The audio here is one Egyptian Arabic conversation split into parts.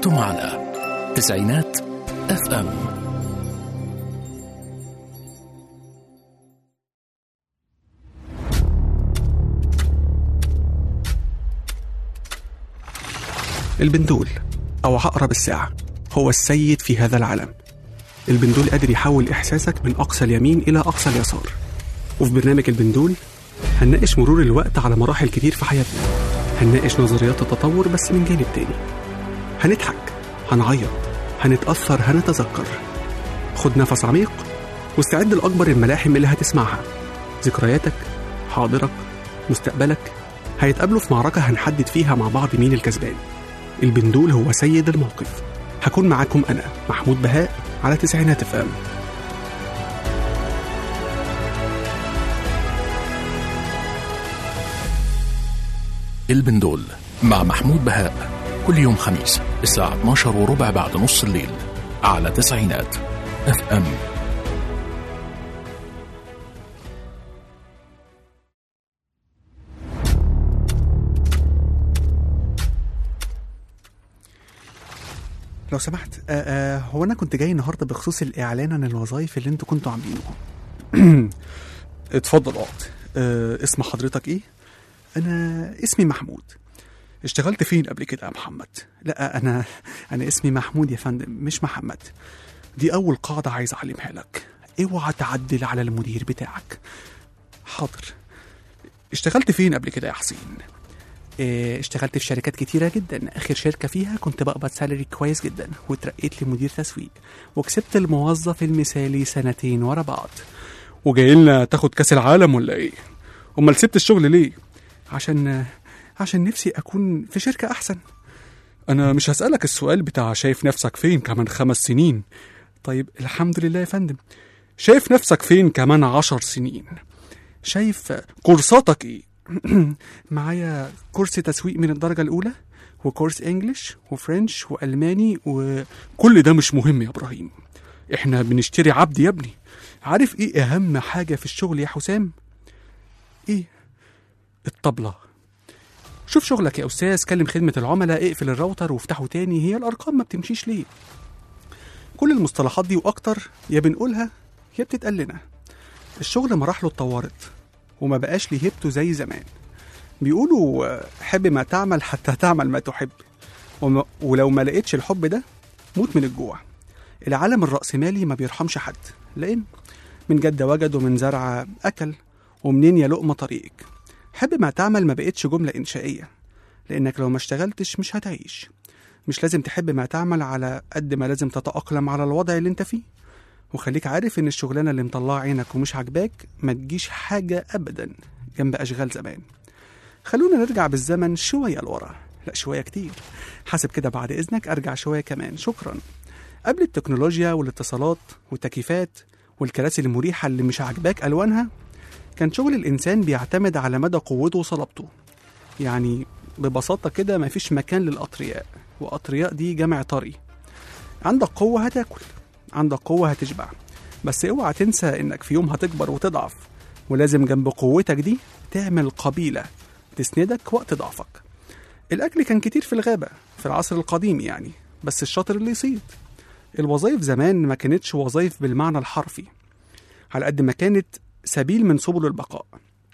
أنتم على تسعينات اف ام البندول أو عقرب الساعة هو السيد في هذا العالم البندول قادر يحول إحساسك من أقصى اليمين إلى أقصى اليسار وفي برنامج البندول هنناقش مرور الوقت على مراحل كتير في حياتنا هنناقش نظريات التطور بس من جانب تاني هنضحك هنعيط هنتأثر هنتذكر خد نفس عميق واستعد لأكبر الملاحم اللي هتسمعها ذكرياتك حاضرك مستقبلك هيتقابلوا في معركة هنحدد فيها مع بعض مين الكسبان البندول هو سيد الموقف هكون معاكم أنا محمود بهاء على تسعينات اف ام البندول مع محمود بهاء كل يوم خميس الساعة 12 وربع بعد نص الليل على تسعينات اف ام لو سمحت آه آه هو انا كنت جاي النهارده بخصوص الاعلان عن الوظائف اللي انتوا كنتوا عاملينه اتفضل اقعد آه اسم حضرتك ايه انا اسمي محمود اشتغلت فين قبل كده يا محمد لا انا انا اسمي محمود يا فندم مش محمد دي اول قاعده عايز اعلمها لك اوعى تعدل على المدير بتاعك حاضر اشتغلت فين قبل كده يا حسين إيه، اشتغلت في شركات كتيرة جدا آخر شركة فيها كنت بقبض سالري كويس جدا واترقيت لمدير تسويق وكسبت الموظف المثالي سنتين ورا بعض وجاي لنا تاخد كاس العالم ولا ايه؟ امال سبت الشغل ليه؟ عشان عشان نفسي اكون في شركة احسن انا مش هسألك السؤال بتاع شايف نفسك فين كمان خمس سنين طيب الحمد لله يا فندم شايف نفسك فين كمان عشر سنين شايف كورساتك ايه معايا كورس تسويق من الدرجة الأولى وكورس إنجليش وفرنش وألماني وكل ده مش مهم يا إبراهيم إحنا بنشتري عبد يا ابني عارف إيه أهم حاجة في الشغل يا حسام؟ إيه؟ الطبلة شوف شغلك يا أستاذ كلم خدمة العملاء اقفل الراوتر وافتحه تاني هي الأرقام ما بتمشيش ليه؟ كل المصطلحات دي وأكتر يا بنقولها يا بتتقال لنا الشغل مراحله اتطورت وما بقاش ليه هيبته زي زمان بيقولوا آه، حب ما تعمل حتى تعمل ما تحب وما ولو ما لقيتش الحب ده موت من الجوع العالم الرأسمالي ما بيرحمش حد لأن من جد وجد ومن زرع أكل ومنين يا لقمة طريقك حب ما تعمل ما بقتش جملة إنشائية لأنك لو ما اشتغلتش مش هتعيش مش لازم تحب ما تعمل على قد ما لازم تتأقلم على الوضع اللي انت فيه وخليك عارف ان الشغلانه اللي مطلعه عينك ومش عاجباك ما تجيش حاجه ابدا جنب اشغال زمان خلونا نرجع بالزمن شويه لورا لا شويه كتير حاسب كده بعد اذنك ارجع شويه كمان شكرا قبل التكنولوجيا والاتصالات والتكييفات والكراسي المريحه اللي مش عاجباك الوانها كان شغل الانسان بيعتمد على مدى قوته وصلابته يعني ببساطه كده مفيش مكان للاطرياء واطرياء دي جمع طري عندك قوه هتاكل عندك قوة هتشبع بس اوعى تنسى انك في يوم هتكبر وتضعف ولازم جنب قوتك دي تعمل قبيلة تسندك وقت ضعفك الأكل كان كتير في الغابة في العصر القديم يعني بس الشاطر اللي يصيد الوظائف زمان ما كانتش وظائف بالمعنى الحرفي على قد ما كانت سبيل من سبل البقاء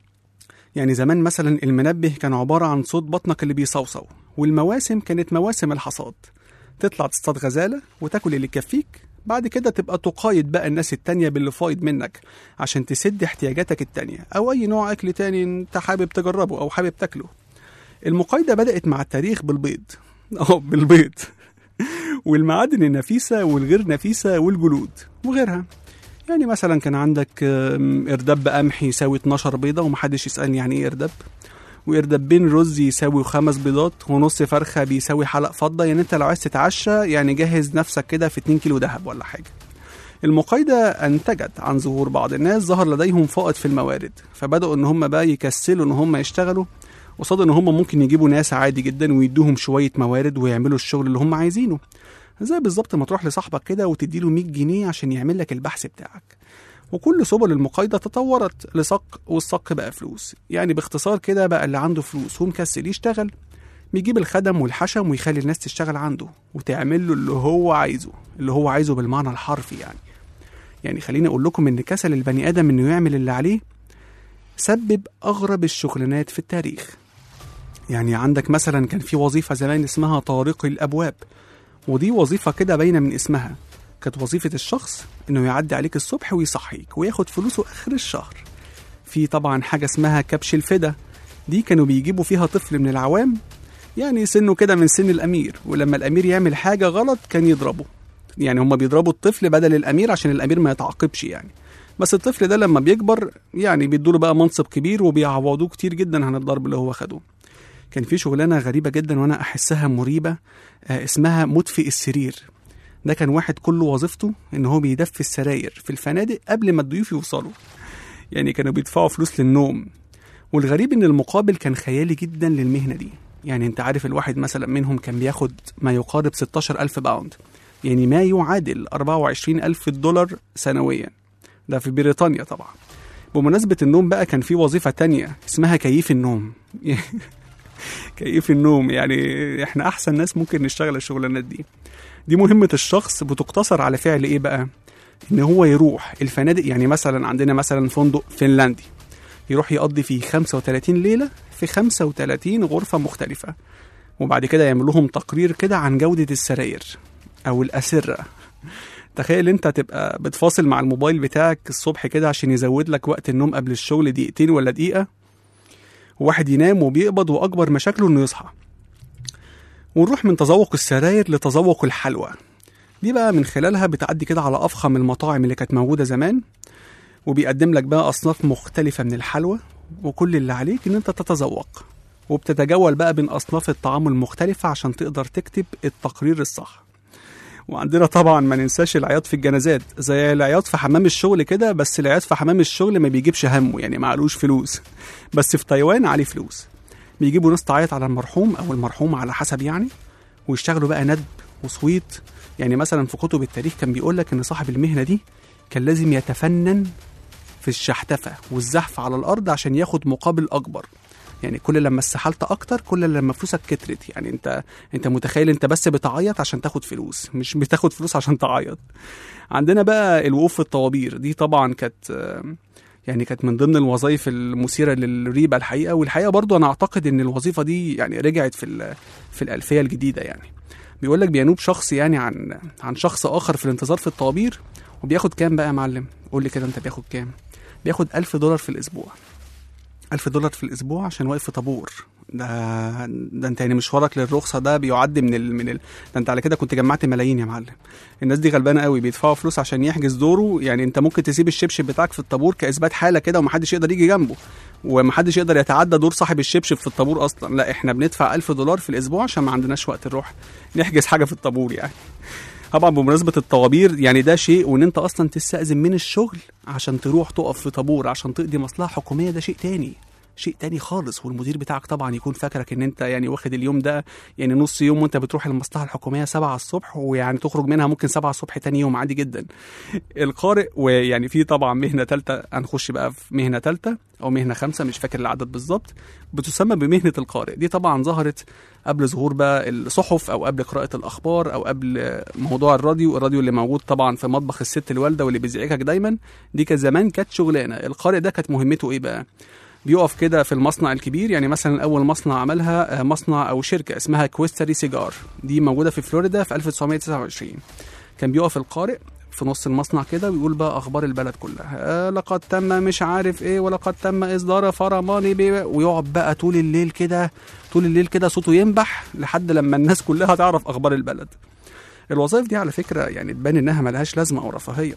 يعني زمان مثلا المنبه كان عبارة عن صوت بطنك اللي بيصوصو والمواسم كانت مواسم الحصاد تطلع تصطاد غزالة وتاكل اللي يكفيك بعد كده تبقى تقايد بقى الناس التانية باللي فايض منك عشان تسد احتياجاتك التانية أو أي نوع أكل تاني أنت حابب تجربه أو حابب تاكله المقايضة بدأت مع التاريخ بالبيض أه بالبيض والمعادن النفيسة والغير نفيسة والجلود وغيرها يعني مثلا كان عندك آم، إرداب قمحي يساوي 12 بيضة ومحدش يسألني يعني إيه إرداب وإردابين رز يساوي خمس بيضات ونص فرخة بيساوي حلق فضة يعني أنت لو عايز تتعشى يعني جهز نفسك كده في 2 كيلو دهب ولا حاجة المقايضة أنتجت عن ظهور بعض الناس ظهر لديهم فائض في الموارد فبدأوا إن هم بقى يكسلوا إن هم يشتغلوا قصاد إن هم ممكن يجيبوا ناس عادي جدا ويدوهم شوية موارد ويعملوا الشغل اللي هم عايزينه زي بالظبط ما تروح لصاحبك كده وتديله 100 جنيه عشان يعمل لك البحث بتاعك وكل سبل المقايضة تطورت لصك والصك بقى فلوس يعني باختصار كده بقى اللي عنده فلوس ومكسل يشتغل بيجيب الخدم والحشم ويخلي الناس تشتغل عنده وتعمل له اللي هو عايزه اللي هو عايزه بالمعنى الحرفي يعني يعني خليني اقول لكم ان كسل البني ادم انه يعمل اللي عليه سبب اغرب الشغلانات في التاريخ يعني عندك مثلا كان في وظيفه زمان اسمها طارق الابواب ودي وظيفه كده باينه من اسمها كانت وظيفه الشخص انه يعدي عليك الصبح ويصحيك وياخد فلوسه اخر الشهر في طبعا حاجه اسمها كبش الفدا دي كانوا بيجيبوا فيها طفل من العوام يعني سنه كده من سن الامير ولما الامير يعمل حاجه غلط كان يضربه يعني هما بيضربوا الطفل بدل الامير عشان الامير ما يتعاقبش يعني بس الطفل ده لما بيكبر يعني بيدوله بقى منصب كبير وبيعوضوه كتير جدا عن الضرب اللي هو خده كان في شغلانه غريبه جدا وانا احسها مريبه آه اسمها مدفئ السرير ده كان واحد كل وظيفته ان هو بيدفي السراير في الفنادق قبل ما الضيوف يوصلوا يعني كانوا بيدفعوا فلوس للنوم والغريب ان المقابل كان خيالي جدا للمهنه دي يعني انت عارف الواحد مثلا منهم كان بياخد ما يقارب 16 ألف باوند يعني ما يعادل 24 ألف دولار سنويا ده في بريطانيا طبعا بمناسبة النوم بقى كان في وظيفة تانية اسمها كيف النوم كيف النوم يعني احنا أحسن ناس ممكن نشتغل الشغلانات دي دي مهمة الشخص بتقتصر على فعل ايه بقى ان هو يروح الفنادق يعني مثلا عندنا مثلا فندق فنلندي يروح يقضي فيه 35 ليلة في 35 غرفة مختلفة وبعد كده يعمل لهم تقرير كده عن جودة السراير أو الأسرة تخيل انت تبقى بتفاصل مع الموبايل بتاعك الصبح كده عشان يزود لك وقت النوم قبل الشغل دقيقتين ولا دقيقة وواحد ينام وبيقبض وأكبر مشاكله إنه يصحى ونروح من تذوق السراير لتذوق الحلوى دي بقى من خلالها بتعدي كده على أفخم المطاعم اللي كانت موجودة زمان وبيقدم لك بقى أصناف مختلفة من الحلوى وكل اللي عليك إن أنت تتذوق وبتتجول بقى بين أصناف الطعام المختلفة عشان تقدر تكتب التقرير الصح وعندنا طبعا ما ننساش العياط في الجنازات زي العياط في حمام الشغل كده بس العياط في حمام الشغل ما بيجيبش همه يعني معلوش فلوس بس في تايوان عليه فلوس بيجيبوا ناس تعيط على المرحوم او المرحوم على حسب يعني ويشتغلوا بقى ندب وصويت يعني مثلا في كتب التاريخ كان بيقول لك ان صاحب المهنه دي كان لازم يتفنن في الشحتفه والزحف على الارض عشان ياخد مقابل اكبر يعني كل لما استحالت اكتر كل لما فلوسك كترت يعني انت انت متخيل انت بس بتعيط عشان تاخد فلوس مش بتاخد فلوس عشان تعيط عندنا بقى الوقوف في الطوابير دي طبعا كانت آه، يعني كانت من ضمن الوظائف المثيره للريبه الحقيقه والحقيقه برضو انا اعتقد ان الوظيفه دي يعني رجعت في ال- في الالفيه الجديده يعني بيقول لك بينوب شخص يعني عن عن شخص اخر في الانتظار في الطوابير وبياخد كام بقى يا معلم قول لي كده انت بياخد كام بياخد ألف دولار في الاسبوع ألف دولار في الأسبوع عشان واقف في طابور ده ده انت يعني مشوارك للرخصة ده بيعد من ال... من ال... ده انت على كده كنت جمعت ملايين يا معلم الناس دي غلبانة قوي بيدفعوا فلوس عشان يحجز دوره يعني انت ممكن تسيب الشبشب بتاعك في الطابور كإثبات حالة كده ومحدش يقدر يجي جنبه ومحدش يقدر يتعدى دور صاحب الشبشب في الطابور أصلا لا احنا بندفع ألف دولار في الأسبوع عشان ما عندناش وقت نروح نحجز حاجة في الطابور يعني طبعا بمناسبة الطوابير يعني ده شيء وان انت اصلا تستأذن من الشغل عشان تروح تقف في طابور عشان تقضي مصلحة حكومية ده شيء تاني شيء تاني خالص والمدير بتاعك طبعا يكون فاكرك ان انت يعني واخد اليوم ده يعني نص يوم وانت بتروح المصلحه الحكوميه 7 الصبح ويعني تخرج منها ممكن 7 الصبح تاني يوم عادي جدا القارئ ويعني في طبعا مهنه ثالثه هنخش بقى في مهنه ثالثه او مهنه خمسه مش فاكر العدد بالظبط بتسمى بمهنه القارئ دي طبعا ظهرت قبل ظهور بقى الصحف او قبل قراءه الاخبار او قبل موضوع الراديو الراديو اللي موجود طبعا في مطبخ الست الوالده واللي بيزعجك دايما دي كانت زمان كانت شغلانه القارئ ده كانت مهمته ايه بقى بيقف كده في المصنع الكبير يعني مثلا اول مصنع عملها آه، مصنع او شركه اسمها كويستري سيجار دي موجوده في فلوريدا في 1929 كان بيقف القارئ في نص المصنع كده ويقول بقى اخبار البلد كلها آه لقد تم مش عارف ايه ولقد تم اصدار فرماني بي ويقعد بقى طول الليل كده طول الليل كده صوته ينبح لحد لما الناس كلها تعرف اخبار البلد الوظائف دي على فكره يعني تبان انها ملهاش لازمه او رفاهيه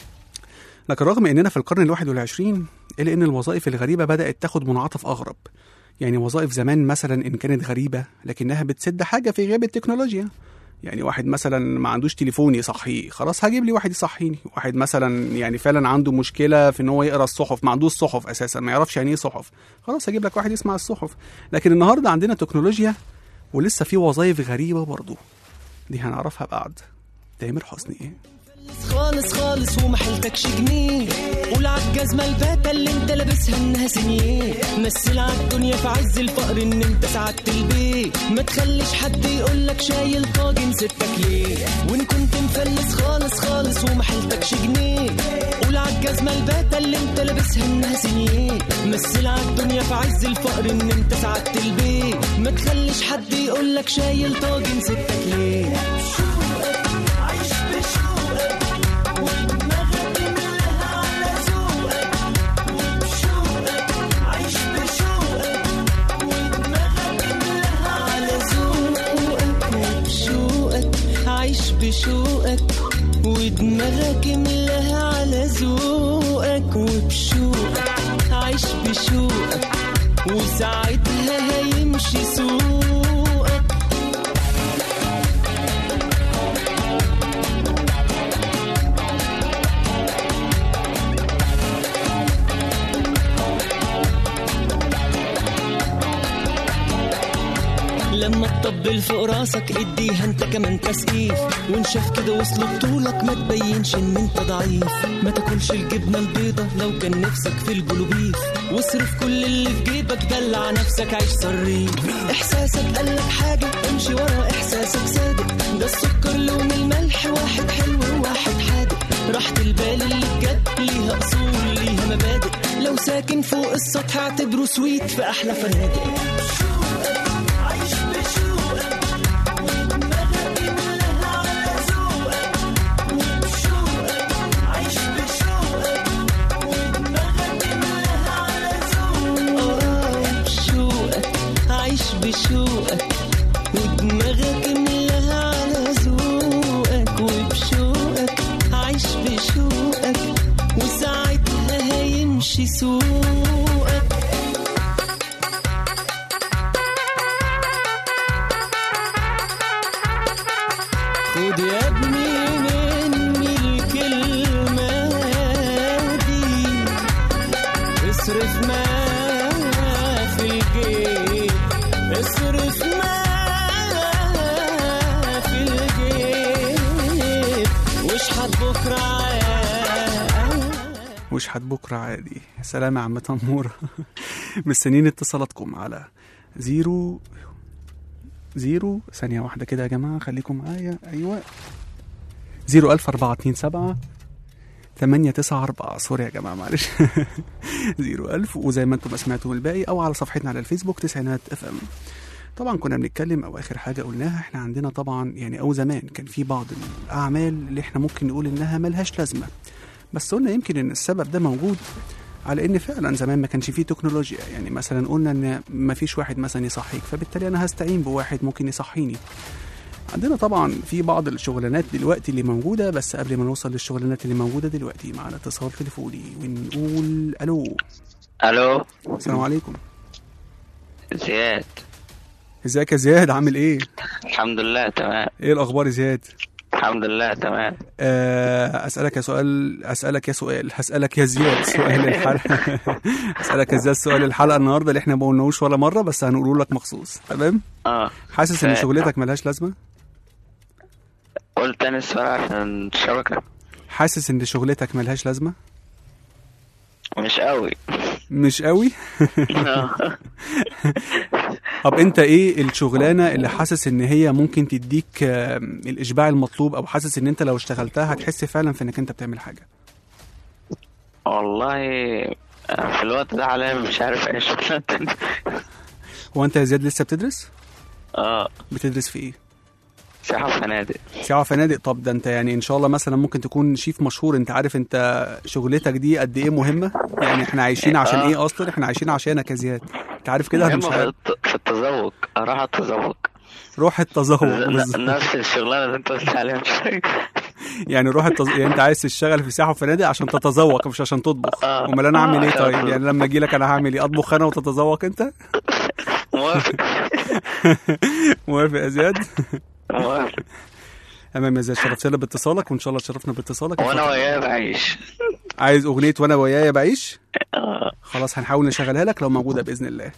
لكن رغم اننا في القرن الواحد والعشرين الا ان الوظائف الغريبه بدات تاخد منعطف اغرب يعني وظائف زمان مثلا ان كانت غريبه لكنها بتسد حاجه في غياب التكنولوجيا يعني واحد مثلا ما عندوش تليفون يصحيه خلاص هجيب لي واحد يصحيني واحد مثلا يعني فعلا عنده مشكله في ان هو يقرا الصحف ما عندوش صحف اساسا ما يعرفش يعني ايه صحف خلاص هجيب لك واحد يسمع الصحف لكن النهارده عندنا تكنولوجيا ولسه في وظائف غريبه برضه دي هنعرفها بعد تامر حسني ايه خالص خالص وما حيلتكش جنيه قول عالجزمة الباتة اللي انت لابسها انها سنيه مثل عالدنيا في عز الفقر ان انت سعدت البيت ما تخليش حد يقولك شايل طاجن ستك ليه وان كنت مفلس خالص خالص وما حيلتكش جنيه قول عالجزمة الباتة اللي انت لابسها انها سنيه مثل عالدنيا في عز الفقر ان انت سعدت البيت ما تخليش حد يقولك شايل طاجن ستك ليه عيش بشوقك ودماغك كلها على ذوقك وبشوقك عيش بشوقك ودماغك كلها على ذوقك وبشوقك عيش بشوقك ودماغك ملاها على ذوقك وبشوقك عيش بشوقك وساعتها هيمشي سوقك لما تطبل فوق راسك اديها انت كمان تسقيف وان شاف كده وصل بطولك ما تبينش ان انت ضعيف ما تاكلش الجبنه البيضه لو كان نفسك في البلوبيف واصرف كل اللي في جيبك دلع نفسك عيش صريف احساسك قالك حاجه امشي ورا احساسك صادق ده السكر لون الملح واحد حلو وواحد حادق راحة البال اللي بجد ليها اصول ليها مبادئ لو ساكن فوق السطح اعتبره سويت في احلى فنادق عيش بشوقك ودماغك ملها على ذوقك وبشوقك عيش بشوقك ودماغك ملها على ذوقك وبشوقك عيش بشوقك ودماغك ملها على ذوقك وبشوقك عيش بشوقك وساعتها هيمشي سوقك خد يا ابني مني الكلمة دي اصرف ما في الجيب اصرف ما في الجيب واشحت بكرة عاد. واشحت بكرة عادي يا سلام يا عم تمور مستنيين اتصالاتكم على زيرو زيرو ثانية واحدة كده يا جماعة خليكم معايا أيوة زيرو ألف أربعة اتنين سبعة تمانية تسعة أربعة سوري يا جماعة معلش زيرو ألف وزي ما انتم ما سمعتوا الباقي أو على صفحتنا على الفيسبوك تسعينات اف ام طبعا كنا بنتكلم او اخر حاجه قلناها احنا عندنا طبعا يعني او زمان كان في بعض الاعمال اللي احنا ممكن نقول انها ملهاش لازمه بس قلنا يمكن ان السبب ده موجود على ان فعلا زمان ما كانش فيه تكنولوجيا يعني مثلا قلنا ان ما فيش واحد مثلا يصحيك فبالتالي انا هستعين بواحد ممكن يصحيني عندنا طبعا في بعض الشغلانات دلوقتي اللي موجوده بس قبل ما نوصل للشغلانات اللي موجوده دلوقتي معانا اتصال تليفوني ونقول الو الو السلام عليكم زياد ازيك يا زياد عامل ايه الحمد لله تمام ايه الاخبار يا زياد الحمد لله تمام آه، اسالك يا سؤال اسالك يا سؤال هسالك يا زياد سؤال الحلقه اسالك يا زياد سؤال الحلقه النهارده اللي احنا ما قلناهوش ولا مره بس هنقوله لك مخصوص تمام اه حاسس ان ف- شغلتك ملهاش لازمه قول تاني السؤال عشان الشبكة حاسس ان شغلتك ملهاش لازمه مش قوي مش قوي آه. طب انت ايه الشغلانه اللي حاسس ان هي ممكن تديك آه، الاشباع المطلوب او حاسس ان انت لو اشتغلتها هتحس فعلا في انك انت بتعمل حاجه والله آه، في الوقت ده حاليا مش عارف اي شغلانة تانية هو انت يا زياد لسه بتدرس اه بتدرس في ايه سياحة وفنادق سياحة فنادق طب ده انت يعني ان شاء الله مثلا ممكن تكون شيف مشهور انت عارف انت شغلتك دي قد ايه مهمة يعني احنا عايشين عشان آه. ايه اصلا احنا عايشين عشانك يا زياد انت عارف كده انا مش مهمة في عارف الت- في التذوق اروح اتذوق روح التذوق ن- بالظبط. نفس الشغلانة اللي انت قلت عليها من شوية يعني روح التز... يعني انت عايز تشتغل في سياحة وفنادق عشان تتذوق مش عشان تطبخ آه. امال انا اعمل ايه آه. طيب يعني لما اجي لك انا هعمل ايه اطبخ انا وتتذوق انت موافق موافق يا زياد موافق تمام يا زياد شرفتنا باتصالك وان شاء الله تشرفنا باتصالك وانا وياه بعيش عايز اغنية وانا ويايا بعيش آه. خلاص هنحاول نشغلها لك لو موجودة باذن الله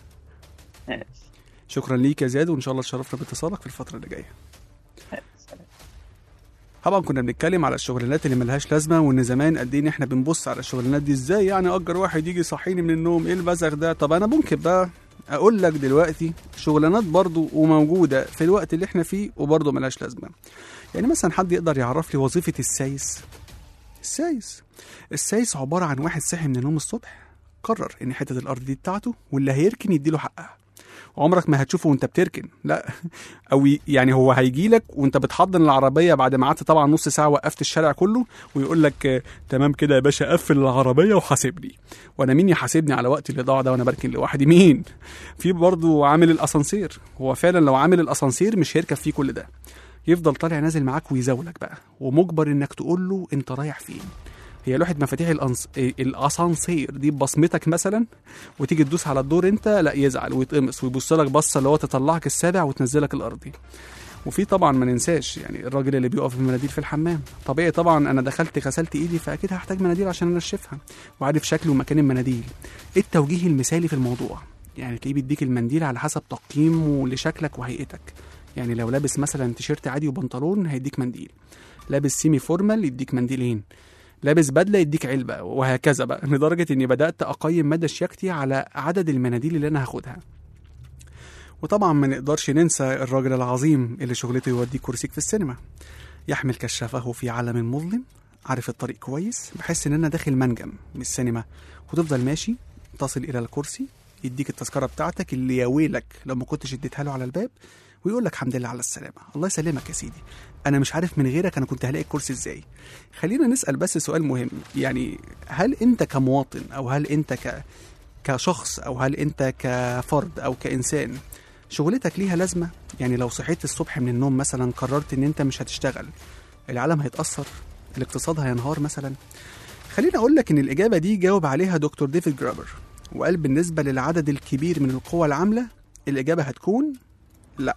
شكرا ليك يا زياد وان شاء الله تشرفنا باتصالك في الفتره اللي جايه طبعا كنا بنتكلم على الشغلانات اللي ملهاش لازمه وان زمان قد ايه إن احنا بنبص على الشغلانات دي ازاي يعني اجر واحد يجي يصحيني من النوم ايه البزغ ده طب انا ممكن بقى اقول لك دلوقتي شغلانات برضو وموجوده في الوقت اللي احنا فيه وبرضو ملهاش لازمه يعني مثلا حد يقدر يعرف لي وظيفه السايس السايس السايس عباره عن واحد صحي من النوم الصبح قرر ان حته الارض دي بتاعته واللي هيركن يديله حقها عمرك ما هتشوفه وانت بتركن لا او ي- يعني هو هيجي لك وانت بتحضن العربيه بعد ما قعدت طبعا نص ساعه وقفت الشارع كله ويقول لك آه، تمام كده يا باشا قفل العربيه وحاسبني وانا مين يحاسبني على وقت اللي ضاع ده وانا بركن لوحدي مين في برضه عامل الاسانسير هو فعلا لو عامل الاسانسير مش هيركب فيه كل ده يفضل طالع نازل معاك ويزاولك بقى ومجبر انك تقول له انت رايح فين هي لوحه مفاتيح الأنس... إيه، الاسانسير دي ببصمتك مثلا وتيجي تدوس على الدور انت لا يزعل ويتقمص ويبص لك بصه اللي هو تطلعك السابع وتنزلك الارضي وفي طبعا ما ننساش يعني الراجل اللي بيقف بمناديل في الحمام طبيعي طبعا انا دخلت غسلت ايدي فاكيد هحتاج مناديل عشان انشفها وعارف شكل ومكان المناديل ايه التوجيه المثالي في الموضوع يعني تلاقيه بيديك المنديل على حسب تقييمه لشكلك وهيئتك يعني لو لابس مثلا تيشيرت عادي وبنطلون هيديك منديل لابس سيمي فورمال يديك منديلين لابس بدله يديك علبه وهكذا بقى لدرجه اني بدات اقيم مدى شياكتي على عدد المناديل اللي انا هاخدها وطبعا ما نقدرش ننسى الراجل العظيم اللي شغلته يوديك كرسيك في السينما يحمل كشافه في عالم مظلم عارف الطريق كويس بحس ان انا داخل منجم من السينما وتفضل ماشي تصل الى الكرسي يديك التذكره بتاعتك اللي يا ويلك لو ما كنتش اديتها له على الباب ويقول لك الحمد لله على السلامه الله يسلمك يا سيدي انا مش عارف من غيرك انا كنت هلاقي الكرسي ازاي خلينا نسال بس سؤال مهم يعني هل انت كمواطن او هل انت ك كشخص او هل انت كفرد او كانسان شغلتك ليها لازمه يعني لو صحيت الصبح من النوم مثلا قررت ان انت مش هتشتغل العالم هيتاثر الاقتصاد هينهار مثلا خليني اقول لك ان الاجابه دي جاوب عليها دكتور ديفيد جرابر وقال بالنسبه للعدد الكبير من القوى العامله الاجابه هتكون لا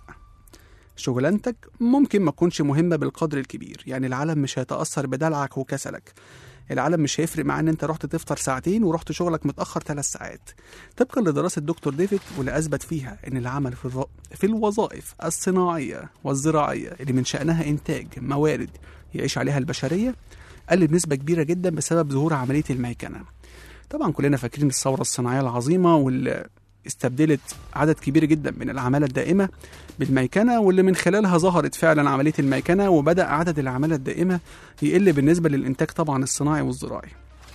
شغلانتك ممكن ما تكونش مهمة بالقدر الكبير يعني العالم مش هيتأثر بدلعك وكسلك العالم مش هيفرق معاه ان انت رحت تفطر ساعتين ورحت شغلك متأخر ثلاث ساعات طبقا لدراسة دكتور ديفيد واللي أثبت فيها ان العمل في, الو... في الوظائف الصناعية والزراعية اللي من شأنها إنتاج موارد يعيش عليها البشرية قل بنسبة كبيرة جدا بسبب ظهور عملية الميكنة طبعا كلنا فاكرين الثورة الصناعية العظيمة واللي استبدلت عدد كبير جدا من العمالة الدائمة بالميكنة واللي من خلالها ظهرت فعلا عملية الميكنة وبدأ عدد العمالة الدائمة يقل بالنسبة للإنتاج طبعا الصناعي والزراعي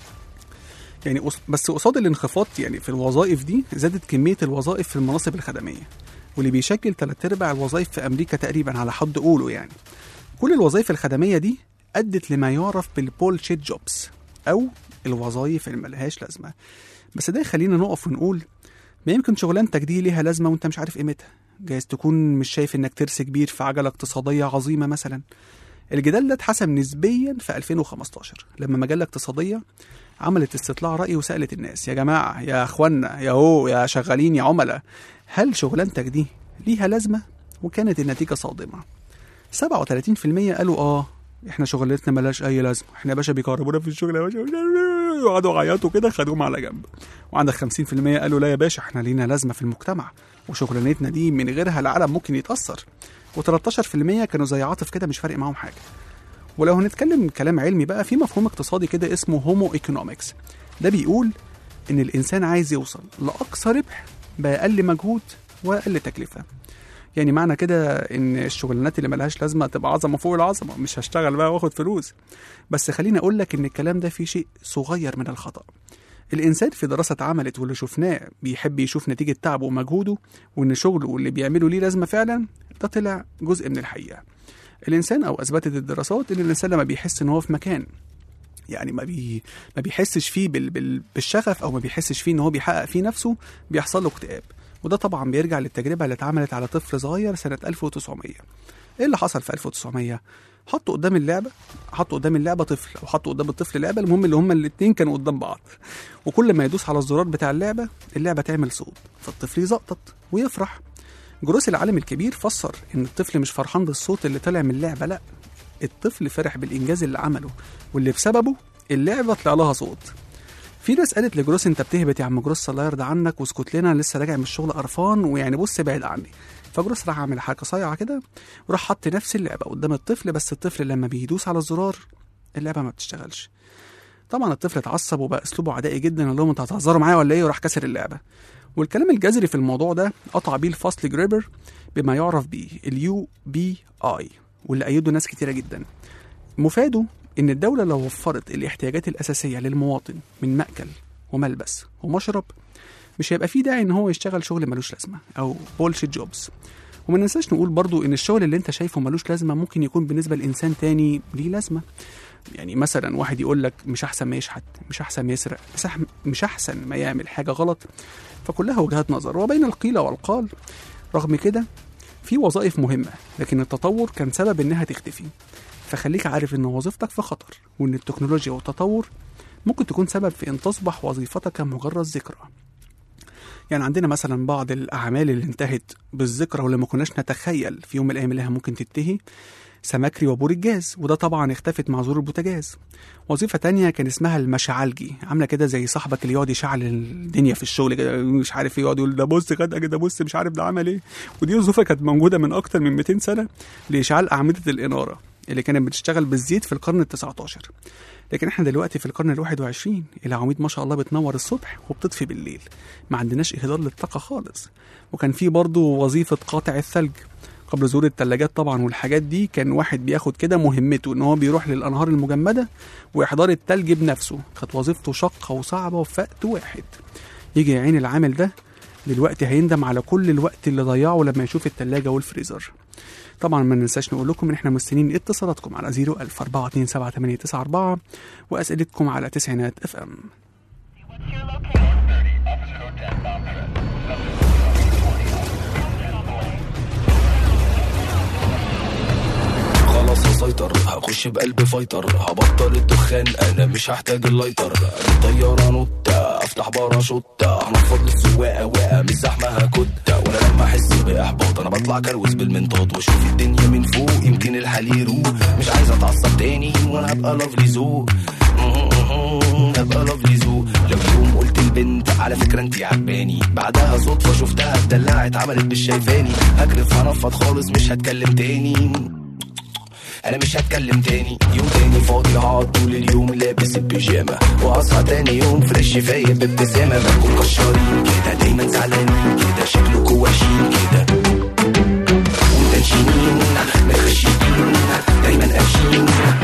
يعني قص- بس قصاد الانخفاض يعني في الوظائف دي زادت كمية الوظائف في المناصب الخدمية واللي بيشكل تلات أرباع الوظائف في أمريكا تقريبا على حد قوله يعني كل الوظائف الخدمية دي أدت لما يعرف بالبول شيت جوبز أو الوظائف اللي ملهاش لازمة بس ده يخلينا نقف ونقول ما يمكن شغلانتك دي ليها لازمة وانت مش عارف قيمتها جايز تكون مش شايف انك ترس كبير في عجلة اقتصادية عظيمة مثلا الجدال ده اتحسم نسبيا في 2015 لما مجلة اقتصادية عملت استطلاع رأي وسألت الناس يا جماعة يا اخوانا يا هو يا شغالين يا عملاء هل شغلانتك دي ليها لازمة وكانت النتيجة صادمة 37% قالوا اه احنا شغلتنا ملهاش اي لازمه احنا يا باشا بيكهربونا في الشغل يا باشا وقعدوا يعيطوا كده خدوهم على جنب وعندك 50% قالوا لا يا باشا احنا لينا لازمه في المجتمع وشغلانتنا دي من غيرها العالم ممكن يتاثر و13% كانوا زي عاطف كده مش فارق معاهم حاجه ولو هنتكلم كلام علمي بقى في مفهوم اقتصادي كده اسمه هومو ايكونومكس ده بيقول ان الانسان عايز يوصل لاقصى ربح باقل مجهود واقل تكلفه يعني معنى كده ان الشغلانات اللي ملهاش لازمه تبقى عظمه فوق العظمه مش هشتغل بقى واخد فلوس بس خليني اقول لك ان الكلام ده فيه شيء صغير من الخطا الانسان في دراسه اتعملت واللي شفناه بيحب يشوف نتيجه تعبه ومجهوده وان شغله واللي بيعمله ليه لازمه فعلا ده طلع جزء من الحقيقه الانسان او اثبتت الدراسات ان الانسان لما بيحس ان هو في مكان يعني ما بي ما بيحسش فيه بال... بال... بالشغف او ما بيحسش فيه ان هو بيحقق فيه نفسه بيحصل له اكتئاب وده طبعا بيرجع للتجربه اللي اتعملت على طفل صغير سنه 1900 ايه اللي حصل في 1900 حطوا قدام اللعبه حطوا قدام اللعبه طفل او حطوا قدام الطفل لعبه المهم اللي هما الاثنين كانوا قدام بعض وكل ما يدوس على الزرار بتاع اللعبه اللعبه تعمل صوت فالطفل يزقطط ويفرح جروس العالم الكبير فسر ان الطفل مش فرحان بالصوت اللي طالع من اللعبه لا الطفل فرح بالانجاز اللي عمله واللي بسببه اللعبه طلع لها صوت في ناس قالت لجروس انت بتهبط يا عم جروس الله يرضى عنك واسكت لنا لسه راجع من الشغل قرفان ويعني بص ابعد عني فجروس راح عامل حاجه صايعه كده وراح حط نفس اللعبه قدام الطفل بس الطفل لما بيدوس على الزرار اللعبه ما بتشتغلش طبعا الطفل اتعصب وبقى اسلوبه عدائي جدا قال لهم انتوا هتهزروا معايا ولا ايه وراح كسر اللعبه والكلام الجذري في الموضوع ده قطع بيه الفصل جريبر بما يعرف بيه اليو بي اي واللي ايده ناس كتيره جدا مفاده ان الدوله لو وفرت الاحتياجات الاساسيه للمواطن من ماكل وملبس ومشرب مش هيبقى فيه داعي ان هو يشتغل شغل ملوش لازمه او بولشيت جوبز وما ننساش نقول برضو ان الشغل اللي انت شايفه ملوش لازمه ممكن يكون بالنسبه لانسان تاني ليه لازمه يعني مثلا واحد يقول لك مش احسن ما يشحت مش احسن ما يسرق مش أح- مش احسن ما يعمل حاجه غلط فكلها وجهات نظر وبين القيل والقال رغم كده في وظائف مهمه لكن التطور كان سبب انها تختفي فخليك عارف ان وظيفتك في خطر وان التكنولوجيا والتطور ممكن تكون سبب في ان تصبح وظيفتك مجرد ذكرى يعني عندنا مثلا بعض الاعمال اللي انتهت بالذكرى واللي ما كناش نتخيل في يوم من الايام انها ممكن تنتهي سمكري وبور الجاز وده طبعا اختفت مع ظهور البوتاجاز وظيفة تانية كان اسمها المشعلجي عاملة كده زي صاحبك اللي يقعد يشعل الدنيا في الشغل كده مش عارف ايه يقعد يقول ده بص كده ده بص مش عارف ده عمل ايه ودي وظيفة كانت موجودة من أكتر من 200 سنة لإشعال أعمدة الإنارة اللي كانت بتشتغل بالزيت في القرن ال 19 لكن احنا دلوقتي في القرن ال 21 العواميد ما شاء الله بتنور الصبح وبتطفي بالليل ما عندناش اهدار للطاقه خالص وكان في برضه وظيفه قاطع الثلج قبل ظهور الثلاجات طبعا والحاجات دي كان واحد بياخد كده مهمته ان هو بيروح للانهار المجمده واحضار التلج بنفسه كانت وظيفته شاقه وصعبه وفي وقت واحد يجي يا عين العامل ده دلوقتي هيندم على كل الوقت اللي ضيعه لما يشوف التلاجة والفريزر طبعا ما ننساش نقول لكم ان احنا مستنيين اتصالاتكم على 010427894 واسئلتكم على تسعينات اف ام خلاص هسيطر هخش بقلب فايتر هبطل الدخان انا مش هحتاج اللايتر الطيارة نوتة افتح باراشوتة هنفض السواقة واقع مش زحمة هكتة وانا لما احس باحباط انا بطلع كروز بالمنطاد واشوف الدنيا من فوق يمكن الحال يروق مش عايز اتعصب تاني وانا هبقى لافلي ذوق هبقى لافلي ذوق لو يوم قلت البنت على فكرة انتي عجباني بعدها صدفة شفتها اتدلعت عملت مش شايفاني هكرف هنفض خالص مش هتكلم تاني انا مش هتكلم تاني يوم تاني فاضي هقعد طول اليوم لابس البيجامه واصحى تاني يوم فريش فايق بابتسامه بكون كشارين كده دايما زعلانين كده شكلكوا وحشين كده ومتنشنين متخشبين دايما قاشين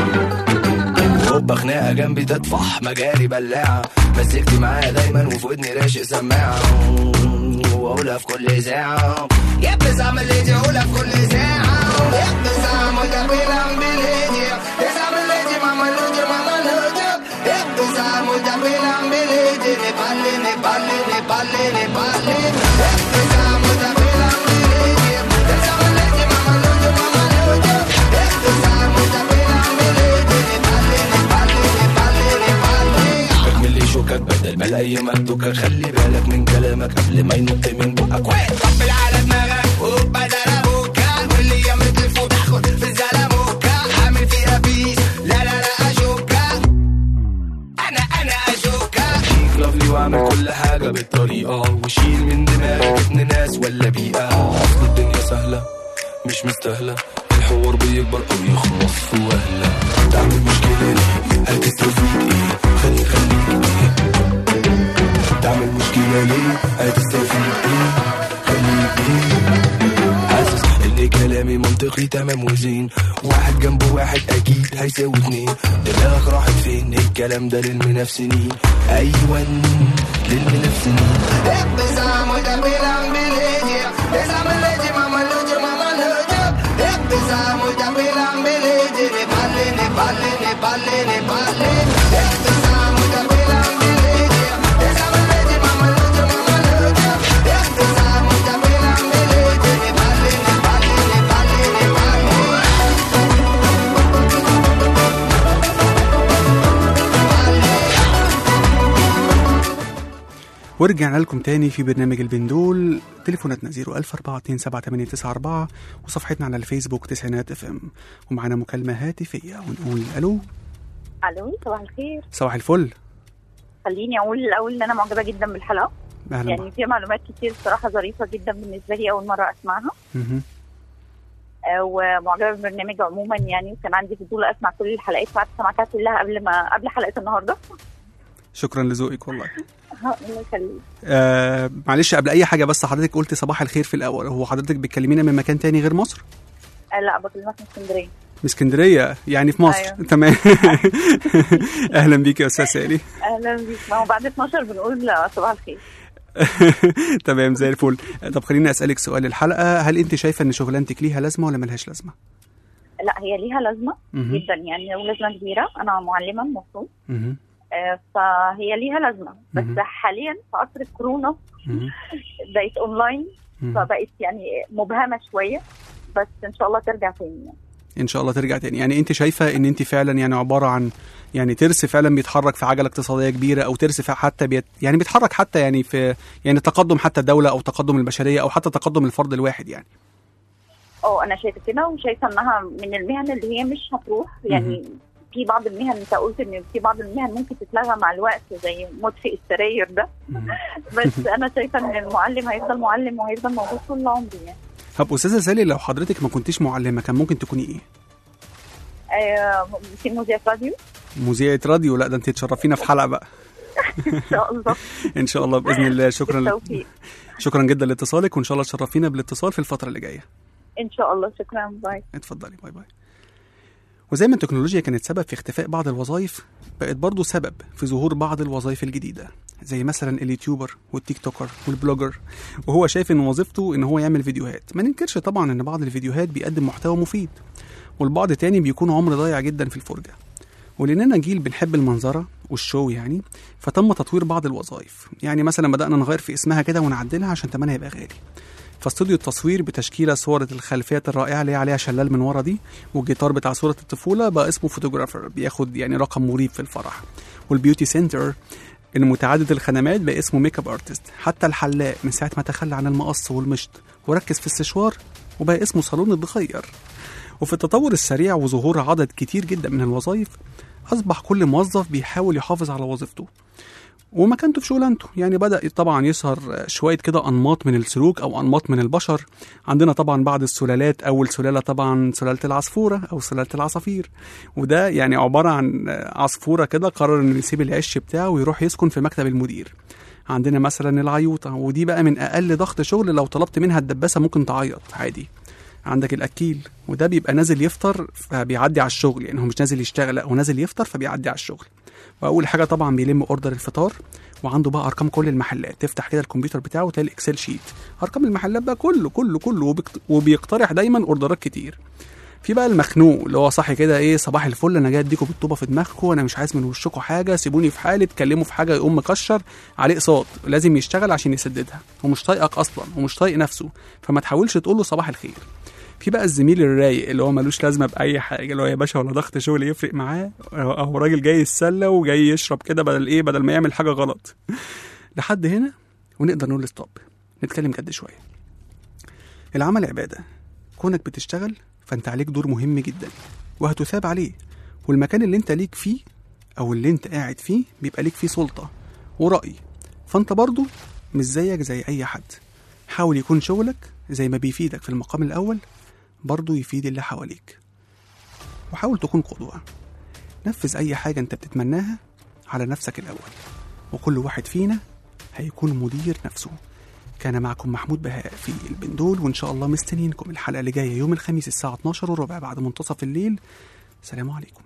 هوبا خناقه جنبي تطفح مجاري بلاعه مسكتي معايا دايما وفي ودني راشق سماعه واقولها في كل ساعه يا بزعم اللي دي اقولها في كل ساعه يا بزعم وده بيلعب بالهدي يا زعم اللي دي ماما لودي ماما لودي يا بزعم وده بيلعب بالهدي نبالي نبالي نبالي نبالي يا بزعم وده بيلعب بالهدي يا زعم اللي دي ماما لودي ماما لودي يا بزعم وده بيلعب بالهدي نبالي نبالي نبالي نبالي اكمل لي شوكك بدل ما الاقي مكتوكك خلي بالك من كلامك قبل ما ينط من بقك وين طبل على دماغك وبدل ابوكا واللي يمد الفوت تاخد في الزلموكا عامل فيها بيس لا لا لا اشوكا انا انا اشوكا شيك لافلي واعمل كل حاجه بالطريقه وشيل من دماغك ابن ناس ولا بيئه اصل الدنيا سهله مش مستاهله الحوار بيكبر او يخلص في وهله تعمل مشكله ليه هتستفيد ايه خلي خليك ايه تعمل مشكله ليه هتستفيد ايه خليك ايه حاسس ان كلامي منطقي تمام وزين واحد جنب واحد اكيد هيساوي اتنين دماغك راحت فين الكلام ده للمنافسين ايوه للمنافسين ابزام وده بيلعب بالهدي ابزام الهدي ماما لودي ماما لودي ابزام وده بيلعب بالهدي نبالي نبالي نبالي نبالي ابزام وده بيلعب بالهدي ابزام الهدي ماما لودي ماما لودي ابزام وده بيلعب بالهدي نبالي نبالي نبالي نبالي ورجعنا لكم تاني في برنامج البندول تليفوناتنا 010427894 وصفحتنا على الفيسبوك تسعينات اف ام ومعانا مكالمة هاتفية ونقول الو الو صباح الخير صباح الفل خليني اقول الاول ان انا معجبه جدا بالحلقه اهلا يعني فيها معلومات كتير صراحه ظريفه جدا بالنسبه لي اول مره اسمعها مهم. آه، ومعجبه بالبرنامج عموما يعني وكان عندي فضول اسمع كل الحلقات فقعدت سمعتها كلها قبل ما قبل حلقه النهارده شكرا لذوقك والله الله يخليك آه معلش قبل اي حاجه بس حضرتك قلت صباح الخير في الاول هو حضرتك بتكلمينا من مكان تاني غير مصر آه، لا بكلمك من اسكندريه من اسكندريه يعني في مصر أيوة. تمام اهلا بيك يا استاذ سالي اهلا بيك ما هو بعد 12 بنقول صباح الخير تمام زي الفل طب خليني اسالك سؤال الحلقه هل انت شايفه ان شغلانتك ليها لازمه ولا ملهاش لازمه لا هي ليها لازمه مهم. جدا يعني ولازمه كبيره انا معلمه المفروض مهم. آه، فهي ليها لازمه بس مهم. حاليا في عصر الكورونا مهم. بقت اونلاين مهم. فبقت يعني مبهمه شويه بس ان شاء الله ترجع تاني يعني. ان شاء الله ترجع تاني يعني انت شايفه ان انت فعلا يعني عباره عن يعني ترس فعلا بيتحرك في عجله اقتصاديه كبيره او ترس فع- حتى بيت يعني بيتحرك حتى يعني في يعني تقدم حتى الدوله او تقدم البشريه او حتى تقدم الفرد الواحد يعني اه انا شايفه كده وشايفه انها من المهن اللي هي مش هتروح يعني في بعض المهن انت قلت ان في بعض المهن ممكن تتلغى مع الوقت زي مطفئ السراير ده بس انا شايفه ان المعلم هيفضل معلم وهيفضل موجود طول عمري يعني طب استاذه سالي لو حضرتك ما كنتيش معلمه كان ممكن تكوني ايه آه، في مذيع راديو مذيعه راديو لا ده انت تشرفينا في حلقه بقى ان شاء الله ان شاء الله باذن الله شكرا بالتوفيق شكرا جدا لاتصالك وان شاء الله تشرفينا بالاتصال في الفتره اللي جايه ان شاء الله شكرا باي اتفضلي باي باي وزي ما التكنولوجيا كانت سبب في اختفاء بعض الوظائف بقت برضه سبب في ظهور بعض الوظائف الجديدة زي مثلا اليوتيوبر والتيك توكر والبلوجر وهو شايف ان وظيفته ان هو يعمل فيديوهات ما ننكرش طبعا ان بعض الفيديوهات بيقدم محتوى مفيد والبعض تاني بيكون عمر ضايع جدا في الفرجة ولاننا جيل بنحب المنظرة والشو يعني فتم تطوير بعض الوظائف يعني مثلا بدأنا نغير في اسمها كده ونعدلها عشان تمنها يبقى غالي فاستوديو التصوير بتشكيله صورة الخلفيات الرائعة اللي هي عليها شلال من ورا دي والجيتار بتاع صورة الطفولة بقى اسمه فوتوغرافر بياخد يعني رقم مريب في الفرح والبيوتي سنتر المتعدد الخدمات بقى اسمه ميك اب ارتست حتى الحلاق من ساعة ما تخلى عن المقص والمشط وركز في السشوار وبقى اسمه صالون الضخير وفي التطور السريع وظهور عدد كتير جدا من الوظائف أصبح كل موظف بيحاول يحافظ على وظيفته ومكانته في شغلانته يعني بدأ طبعا يظهر شوية كده أنماط من السلوك أو أنماط من البشر عندنا طبعا بعض السلالات أول سلالة طبعا سلالة العصفورة أو سلالة العصافير وده يعني عبارة عن عصفورة كده قرر إنه يسيب العش بتاعه ويروح يسكن في مكتب المدير عندنا مثلا العيوطة ودي بقى من أقل ضغط شغل لو طلبت منها الدباسة ممكن تعيط عادي عندك الأكيل وده بيبقى نازل يفطر فبيعدي على الشغل يعني هو مش نازل يشتغل لا هو نازل يفطر فبيعدي على الشغل واول حاجه طبعا بيلم اوردر الفطار وعنده بقى ارقام كل المحلات تفتح كده الكمبيوتر بتاعه وتلاقي الاكسل شيت ارقام المحلات بقى كله كله كله وبيقت- وبيقترح دايما اوردرات كتير في بقى المخنوق اللي هو صاحي كده ايه صباح الفل انا جاي اديكم بالطوبه في دماغكم انا مش عايز من وشكم حاجه سيبوني في حالي اتكلموا في حاجه يقوم مكشر عليه اقساط لازم يشتغل عشان يسددها ومش طايقك اصلا ومش طايق نفسه فما تحاولش تقول له صباح الخير في بقى الزميل الرايق اللي هو ملوش لازمه باي حاجه اللي هو يا باشا ولا ضغط شغل يفرق معاه اهو راجل جاي يتسلى وجاي يشرب كده بدل ايه بدل ما يعمل حاجه غلط لحد هنا ونقدر نقول ستوب نتكلم جد شويه العمل عباده كونك بتشتغل فانت عليك دور مهم جدا وهتثاب عليه والمكان اللي انت ليك فيه او اللي انت قاعد فيه بيبقى ليك فيه سلطه ورأي فانت برضو مش زيك زي اي حد حاول يكون شغلك زي ما بيفيدك في المقام الاول برضو يفيد اللي حواليك وحاول تكون قدوة نفذ أي حاجة أنت بتتمناها على نفسك الأول وكل واحد فينا هيكون مدير نفسه كان معكم محمود بهاء في البندول وإن شاء الله مستنيينكم الحلقة اللي جاية يوم الخميس الساعة 12 وربع بعد منتصف الليل سلام عليكم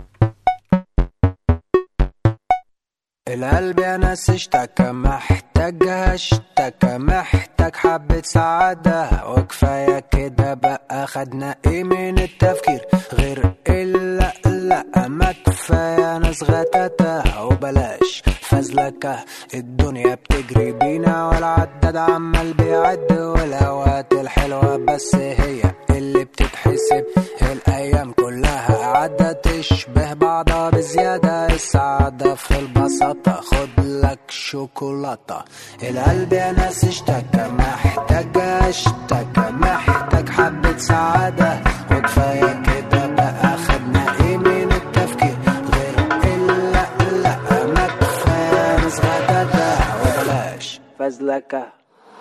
القلب يا ناس اشتكى محتاج اشتكى محتاج حبة سعادة وكفاية كده بقى خدنا ايه من التفكير غير الا لا ما كفاية ناس غتاتة وبلاش فزلكة الدنيا بتجري بينا والعداد عمال بيعد والاوقات الحلوة بس هي اللي بتتحسب الايام كلها عدت تشبه بعضها بزيادة السعادة في البساطة خد لك شوكولاتة القلب يا ناس اشتكى محتاج اشتكى محتاج حبة سعادة وكفاية كده بقى خدنا ايه من التفكير غير الا لا ما كفاية ناس غدادة وبلاش فزلة فزلكة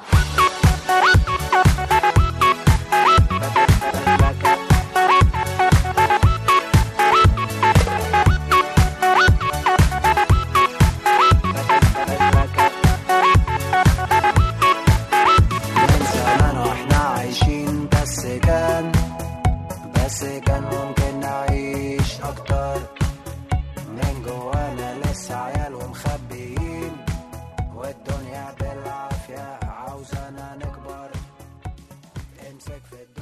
من زمان واحنا عايشين بس كان بس كان ممكن نعيش اكتر من جوانا لسه عيال ومخبيين والدنيا بالعافية عاوزانا نكبر امسك في الدنيا